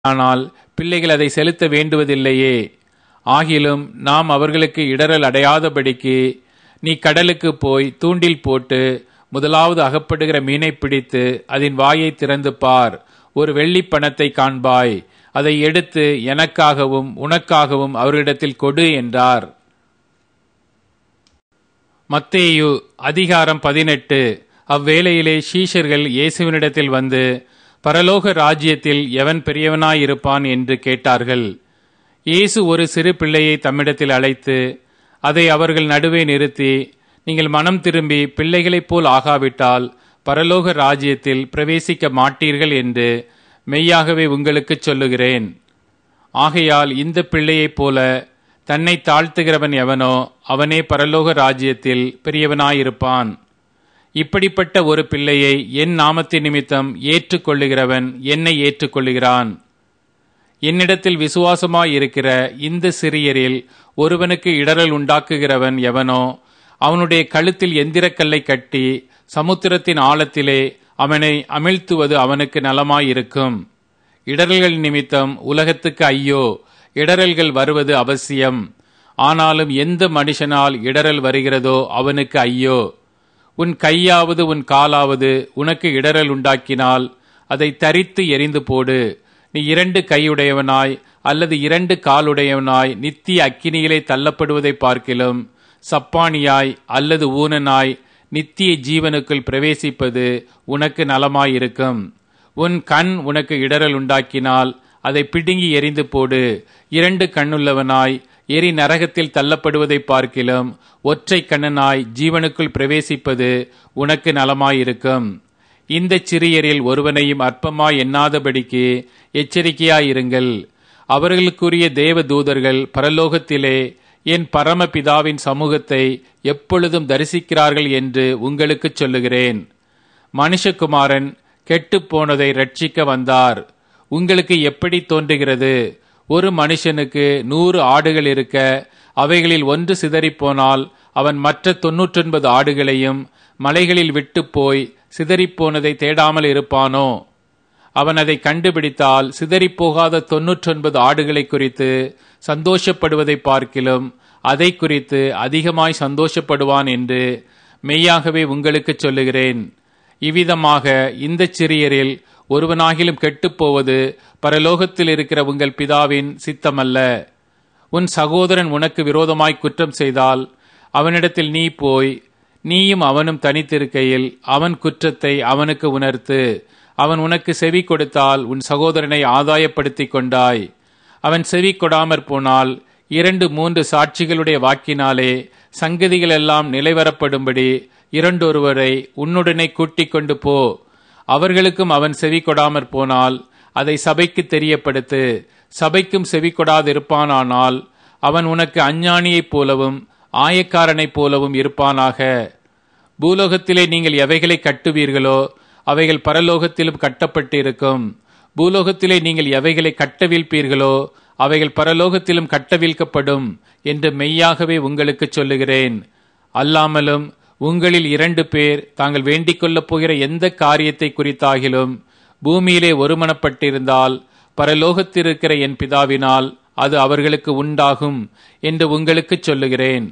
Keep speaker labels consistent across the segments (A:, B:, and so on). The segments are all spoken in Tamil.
A: ஆனால் பிள்ளைகள் அதை செலுத்த வேண்டுவதில்லையே ஆகிலும் நாம் அவர்களுக்கு இடரல் அடையாதபடிக்கு நீ கடலுக்கு போய் தூண்டில் போட்டு முதலாவது அகப்படுகிற மீனை பிடித்து அதன் வாயை திறந்து பார் ஒரு வெள்ளிப் பணத்தை காண்பாய் அதை எடுத்து எனக்காகவும் உனக்காகவும் அவர்களிடத்தில் கொடு என்றார் மத்தேயு அதிகாரம் பதினெட்டு அவ்வேளையிலே ஷீஷர்கள் இயேசுவினிடத்தில் வந்து பரலோக ராஜ்யத்தில் எவன் பெரியவனாயிருப்பான் என்று கேட்டார்கள் இயேசு ஒரு சிறு பிள்ளையை தம்மிடத்தில் அழைத்து அதை அவர்கள் நடுவே நிறுத்தி நீங்கள் மனம் திரும்பி பிள்ளைகளைப் போல் ஆகாவிட்டால் பரலோக ராஜ்யத்தில் பிரவேசிக்க மாட்டீர்கள் என்று மெய்யாகவே உங்களுக்குச் சொல்லுகிறேன் ஆகையால் இந்த பிள்ளையைப் போல தன்னை தாழ்த்துகிறவன் எவனோ அவனே பரலோக ராஜ்யத்தில் பெரியவனாயிருப்பான் இப்படிப்பட்ட ஒரு பிள்ளையை என் நாமத்தின் நிமித்தம் ஏற்றுக்கொள்ளுகிறவன் என்னை ஏற்றுக்கொள்ளுகிறான் என்னிடத்தில் விசுவாசமாயிருக்கிற இந்த சிறியரில் ஒருவனுக்கு இடரல் உண்டாக்குகிறவன் எவனோ அவனுடைய கழுத்தில் எந்திரக்கல்லை கட்டி சமுத்திரத்தின் ஆழத்திலே அவனை அமிழ்த்துவது அவனுக்கு நலமாயிருக்கும் இடரல்கள் நிமித்தம் உலகத்துக்கு ஐயோ இடரல்கள் வருவது அவசியம் ஆனாலும் எந்த மனுஷனால் இடரல் வருகிறதோ அவனுக்கு ஐயோ உன் கையாவது உன் காலாவது உனக்கு இடரல் உண்டாக்கினால் அதை தரித்து எரிந்து போடு நீ இரண்டு கையுடையவனாய் அல்லது இரண்டு காலுடையவனாய் நித்திய அக்கினியிலே தள்ளப்படுவதை பார்க்கிலும் சப்பானியாய் அல்லது ஊனனாய் நித்திய ஜீவனுக்குள் பிரவேசிப்பது உனக்கு நலமாயிருக்கும் உன் கண் உனக்கு இடரல் உண்டாக்கினால் அதை பிடுங்கி எரிந்து போடு இரண்டு கண்ணுள்ளவனாய் எரி நரகத்தில் தள்ளப்படுவதை பார்க்கிலும் ஒற்றை கண்ணனாய் ஜீவனுக்குள் பிரவேசிப்பது உனக்கு நலமாயிருக்கும் இந்த சிறியரில் ஒருவனையும் அற்பமாய் எண்ணாதபடிக்கு எச்சரிக்கையாயிருங்கள் அவர்களுக்குரிய தேவ தூதர்கள் பரலோகத்திலே என் பரமபிதாவின் சமூகத்தை எப்பொழுதும் தரிசிக்கிறார்கள் என்று உங்களுக்கு சொல்லுகிறேன் மனுஷகுமாரன் கெட்டுப்போனதை ரட்சிக்க வந்தார் உங்களுக்கு எப்படி தோன்றுகிறது ஒரு மனுஷனுக்கு நூறு ஆடுகள் இருக்க அவைகளில் ஒன்று சிதறிப்போனால் அவன் மற்ற தொன்னூற்றொன்பது ஆடுகளையும் மலைகளில் விட்டு போய் சிதறிப்போனதை தேடாமல் இருப்பானோ அவன் அதை கண்டுபிடித்தால் சிதறிப்போகாத தொன்னூற்றொன்பது ஆடுகளை குறித்து சந்தோஷப்படுவதை பார்க்கிலும் அதை குறித்து அதிகமாய் சந்தோஷப்படுவான் என்று மெய்யாகவே உங்களுக்கு சொல்லுகிறேன் இவ்விதமாக இந்த சிறியரில் ஒருவனாகிலும் கெட்டுப்போவது பரலோகத்தில் இருக்கிற உங்கள் பிதாவின் சித்தமல்ல உன் சகோதரன் உனக்கு விரோதமாய் குற்றம் செய்தால் அவனிடத்தில் நீ போய் நீயும் அவனும் தனித்திருக்கையில் அவன் குற்றத்தை அவனுக்கு உணர்த்து அவன் உனக்கு செவி கொடுத்தால் உன் சகோதரனை ஆதாயப்படுத்திக் கொண்டாய் அவன் செவி கொடாமற் போனால் இரண்டு மூன்று சாட்சிகளுடைய வாக்கினாலே சங்கதிகள் எல்லாம் நிலைவரப்படும்படி இரண்டொருவரை உன்னுடனே கூட்டிக் கொண்டு போ அவர்களுக்கும் அவன் செவி கொடாமற் போனால் அதை சபைக்கு தெரியப்படுத்து சபைக்கும் செவி கொடாதிருப்பானானால் அவன் உனக்கு அஞ்ஞானியைப் போலவும் ஆயக்காரனைப் போலவும் இருப்பானாக பூலோகத்திலே நீங்கள் எவைகளை கட்டுவீர்களோ அவைகள் பரலோகத்திலும் கட்டப்பட்டிருக்கும் பூலோகத்திலே நீங்கள் எவைகளை கட்டவிழ்ப்பீர்களோ அவைகள் பரலோகத்திலும் கட்டவிழ்க்கப்படும் என்று மெய்யாகவே உங்களுக்கு சொல்லுகிறேன் அல்லாமலும் உங்களில் இரண்டு பேர் தாங்கள் வேண்டிக் கொள்ளப் போகிற எந்த காரியத்தை குறித்தாகிலும் பூமியிலே ஒருமனப்பட்டிருந்தால் பரலோகத்திருக்கிற என் பிதாவினால் அது அவர்களுக்கு உண்டாகும் என்று உங்களுக்கு சொல்லுகிறேன்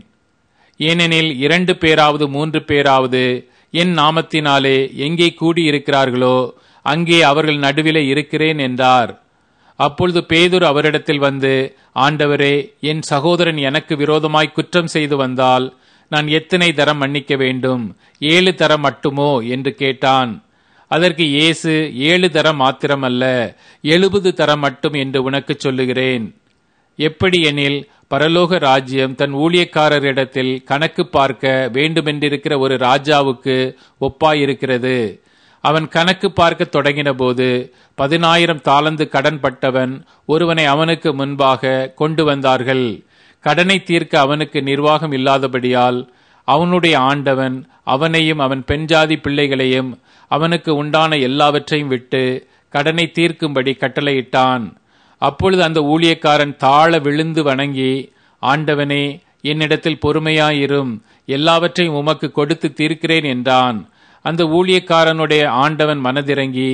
A: ஏனெனில் இரண்டு பேராவது மூன்று பேராவது என் நாமத்தினாலே எங்கே கூடியிருக்கிறார்களோ அங்கே அவர்கள் நடுவிலே இருக்கிறேன் என்றார் அப்பொழுது பேதுரு அவரிடத்தில் வந்து ஆண்டவரே என் சகோதரன் எனக்கு விரோதமாய் குற்றம் செய்து வந்தால் நான் எத்தனை தரம் மன்னிக்க வேண்டும் ஏழு தரம் மட்டுமோ என்று கேட்டான் அதற்கு இயேசு ஏழு தரம் மாத்திரமல்ல எழுபது தரம் மட்டும் என்று உனக்கு சொல்லுகிறேன் எப்படி எனில் பரலோக ராஜ்யம் தன் ஊழியக்காரரிடத்தில் கணக்கு பார்க்க வேண்டுமென்றிருக்கிற ஒரு ராஜாவுக்கு ஒப்பாயிருக்கிறது அவன் கணக்கு பார்க்க தொடங்கின போது பதினாயிரம் தாளந்து கடன் பட்டவன் ஒருவனை அவனுக்கு முன்பாக கொண்டு வந்தார்கள் கடனை தீர்க்க அவனுக்கு நிர்வாகம் இல்லாதபடியால் அவனுடைய ஆண்டவன் அவனையும் அவன் பெண்ஜாதி பிள்ளைகளையும் அவனுக்கு உண்டான எல்லாவற்றையும் விட்டு கடனை தீர்க்கும்படி கட்டளையிட்டான் அப்பொழுது அந்த ஊழியக்காரன் தாழ விழுந்து வணங்கி ஆண்டவனே என்னிடத்தில் பொறுமையாயிரும் எல்லாவற்றையும் உமக்கு கொடுத்து தீர்க்கிறேன் என்றான் அந்த ஊழியக்காரனுடைய ஆண்டவன் மனதிறங்கி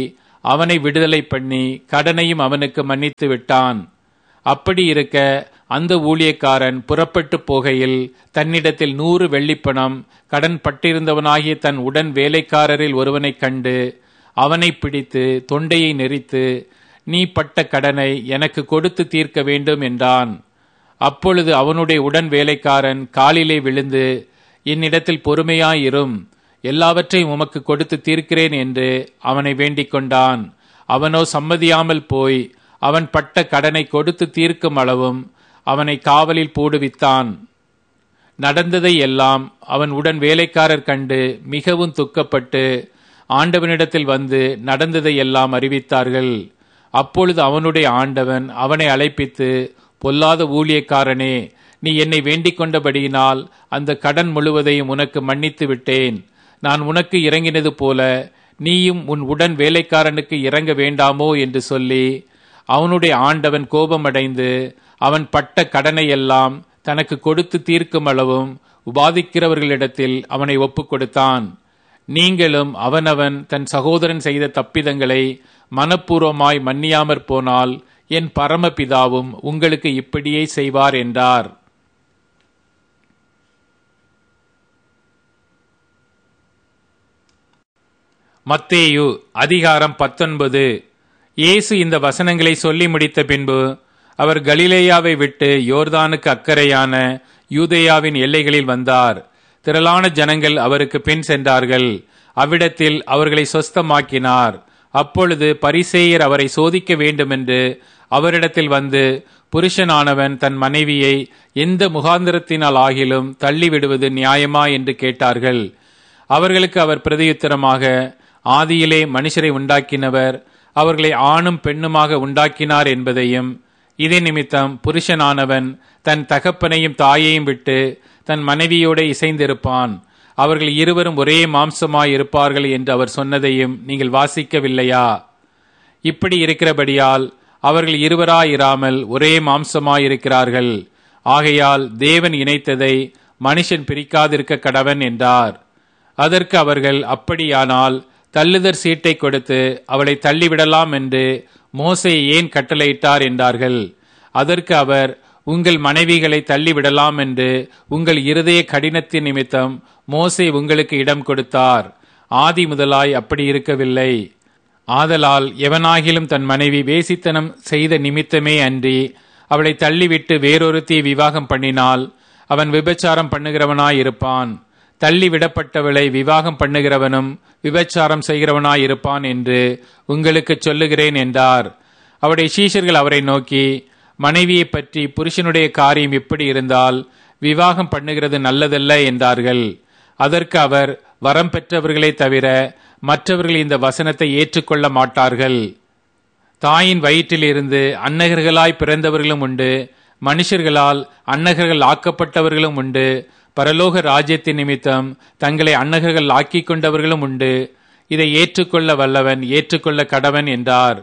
A: அவனை விடுதலை பண்ணி கடனையும் அவனுக்கு மன்னித்து விட்டான் அப்படி இருக்க அந்த ஊழியக்காரன் புறப்பட்டு போகையில் தன்னிடத்தில் நூறு வெள்ளிப்பணம் கடன் பட்டிருந்தவனாகிய தன் உடன் வேலைக்காரரில் ஒருவனைக் கண்டு அவனை பிடித்து தொண்டையை நெரித்து நீ பட்ட கடனை எனக்கு கொடுத்து தீர்க்க வேண்டும் என்றான் அப்பொழுது அவனுடைய உடன் வேலைக்காரன் காலிலே விழுந்து என்னிடத்தில் பொறுமையாயிரும் எல்லாவற்றையும் உமக்கு கொடுத்து தீர்க்கிறேன் என்று அவனை வேண்டிக் கொண்டான் அவனோ சம்மதியாமல் போய் அவன் பட்ட கடனை கொடுத்து தீர்க்கும் அளவும் அவனை காவலில் போடுவித்தான் நடந்ததை எல்லாம் அவன் உடன் வேலைக்காரர் கண்டு மிகவும் துக்கப்பட்டு ஆண்டவனிடத்தில் வந்து நடந்ததை எல்லாம் அறிவித்தார்கள் அப்பொழுது அவனுடைய ஆண்டவன் அவனை அழைப்பித்து பொல்லாத ஊழியக்காரனே நீ என்னை வேண்டிக் கொண்டபடியினால் அந்த கடன் முழுவதையும் உனக்கு மன்னித்து விட்டேன் நான் உனக்கு இறங்கினது போல நீயும் உன் உடன் வேலைக்காரனுக்கு இறங்க வேண்டாமோ என்று சொல்லி அவனுடைய ஆண்டவன் கோபமடைந்து அவன் பட்ட கடனை எல்லாம் தனக்கு கொடுத்து தீர்க்கும் அளவும் உபாதிக்கிறவர்களிடத்தில் அவனை ஒப்புக் கொடுத்தான் நீங்களும் அவனவன் தன் சகோதரன் செய்த தப்பிதங்களை மனப்பூர்வமாய் மன்னியாமற் போனால் என் பரமபிதாவும் உங்களுக்கு இப்படியே செய்வார் என்றார் மத்தேயு அதிகாரம் பத்தொன்பது இயேசு இந்த வசனங்களை சொல்லி முடித்த பின்பு அவர் கலிலேயாவை விட்டு யோர்தானுக்கு அக்கறையான யூதேயாவின் எல்லைகளில் வந்தார் திரளான ஜனங்கள் அவருக்கு பின் சென்றார்கள் அவ்விடத்தில் அவர்களை சொஸ்தமாக்கினார் அப்பொழுது பரிசேயர் அவரை சோதிக்க வேண்டுமென்று அவரிடத்தில் வந்து புருஷனானவன் தன் மனைவியை எந்த முகாந்திரத்தினால் ஆகிலும் தள்ளிவிடுவது நியாயமா என்று கேட்டார்கள் அவர்களுக்கு அவர் பிரதியுத்தரமாக ஆதியிலே மனுஷரை உண்டாக்கினவர் அவர்களை ஆணும் பெண்ணுமாக உண்டாக்கினார் என்பதையும் இதே நிமித்தம் புருஷனானவன் தன் தகப்பனையும் தாயையும் விட்டு தன் மனைவியோடு இசைந்திருப்பான் அவர்கள் இருவரும் ஒரே மாம்சமாய் இருப்பார்கள் என்று அவர் சொன்னதையும் நீங்கள் வாசிக்கவில்லையா இப்படி இருக்கிறபடியால் அவர்கள் இருவராயிராமல் ஒரே மாம்சமாயிருக்கிறார்கள் ஆகையால் தேவன் இணைத்ததை மனுஷன் பிரிக்காதிருக்க கடவன் என்றார் அதற்கு அவர்கள் அப்படியானால் தள்ளுதற் சீட்டை கொடுத்து அவளை தள்ளிவிடலாம் என்று மோசை ஏன் கட்டளையிட்டார் என்றார்கள் அதற்கு அவர் உங்கள் மனைவிகளை தள்ளிவிடலாம் என்று உங்கள் இருதய கடினத்தின் நிமித்தம் மோசை உங்களுக்கு இடம் கொடுத்தார் ஆதி முதலாய் அப்படி இருக்கவில்லை ஆதலால் எவனாகிலும் தன் மனைவி வேசித்தனம் செய்த நிமித்தமே அன்றி அவளை தள்ளிவிட்டு வேறொருத்தியை விவாகம் பண்ணினால் அவன் விபச்சாரம் பண்ணுகிறவனாயிருப்பான் தள்ளி விடப்பட்டவளை விவாகம் பண்ணுகிறவனும் விபச்சாரம் செய்கிறவனாயிருப்பான் என்று உங்களுக்கு சொல்லுகிறேன் என்றார் அவருடைய சீஷர்கள் அவரை நோக்கி மனைவியை பற்றி புருஷனுடைய காரியம் எப்படி இருந்தால் விவாகம் பண்ணுகிறது நல்லதல்ல என்றார்கள் அதற்கு அவர் வரம் பெற்றவர்களே தவிர மற்றவர்கள் இந்த வசனத்தை ஏற்றுக்கொள்ள மாட்டார்கள் தாயின் வயிற்றிலிருந்து அன்னகர்களாய் பிறந்தவர்களும் உண்டு மனுஷர்களால் அன்னகர்கள் ஆக்கப்பட்டவர்களும் உண்டு பரலோக ராஜ்யத்தின் நிமித்தம் தங்களை அன்னகர்கள் ஆக்கிக் கொண்டவர்களும் உண்டு இதை ஏற்றுக்கொள்ள வல்லவன் ஏற்றுக்கொள்ள கடவன் என்றார்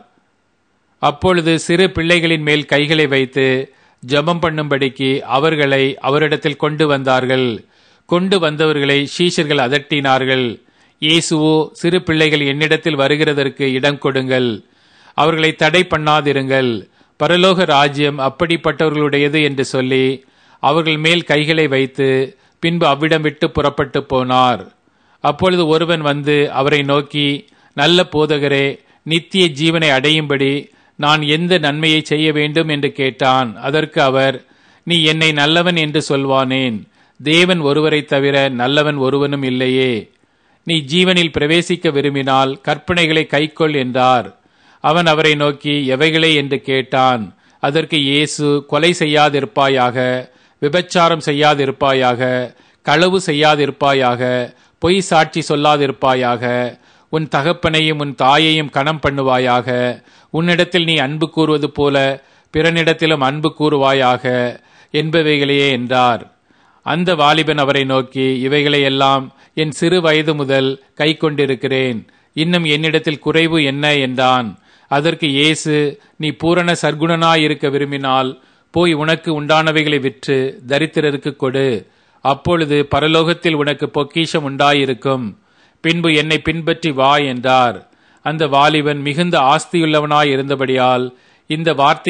A: அப்பொழுது சிறு பிள்ளைகளின் மேல் கைகளை வைத்து ஜெபம் பண்ணும்படிக்கு அவர்களை அவரிடத்தில் கொண்டு வந்தார்கள் கொண்டு வந்தவர்களை ஷீஷர்கள் அதட்டினார்கள் இயேசுவோ சிறு பிள்ளைகள் என்னிடத்தில் வருகிறதற்கு இடம் கொடுங்கள் அவர்களை தடை பண்ணாதிருங்கள் பரலோக ராஜ்யம் அப்படிப்பட்டவர்களுடையது என்று சொல்லி அவர்கள் மேல் கைகளை வைத்து பின்பு அவ்விடம் விட்டு புறப்பட்டு போனார் அப்பொழுது ஒருவன் வந்து அவரை நோக்கி நல்ல போதகரே நித்திய ஜீவனை அடையும்படி நான் எந்த நன்மையை செய்ய வேண்டும் என்று கேட்டான் அதற்கு அவர் நீ என்னை நல்லவன் என்று சொல்வானேன் தேவன் ஒருவரைத் தவிர நல்லவன் ஒருவனும் இல்லையே நீ ஜீவனில் பிரவேசிக்க விரும்பினால் கற்பனைகளை கைக்கொள் என்றார் அவன் அவரை நோக்கி எவைகளே என்று கேட்டான் அதற்கு இயேசு கொலை செய்யாதிருப்பாயாக விபச்சாரம் செய்யாதிருப்பாயாக களவு செய்யாதிருப்பாயாக பொய் சாட்சி சொல்லாதிருப்பாயாக உன் தகப்பனையும் உன் தாயையும் கணம் பண்ணுவாயாக உன்னிடத்தில் நீ அன்பு கூறுவது போல பிறனிடத்திலும் அன்பு கூறுவாயாக என்பவைகளையே என்றார் அந்த வாலிபன் அவரை நோக்கி இவைகளை எல்லாம் என் சிறு வயது முதல் கை கொண்டிருக்கிறேன் இன்னும் என்னிடத்தில் குறைவு என்ன என்றான் அதற்கு இயேசு நீ பூரண சர்க்குணனாயிருக்க விரும்பினால் போய் உனக்கு உண்டானவைகளை விற்று தரித்திரருக்கு கொடு அப்பொழுது பரலோகத்தில் உனக்கு பொக்கிஷம் உண்டாயிருக்கும் பின்பு என்னை பின்பற்றி வா என்றார் அந்த வாலிபன் மிகுந்த ஆஸ்தியுள்ளவனாய் இருந்தபடியால் இந்த வார்த்தை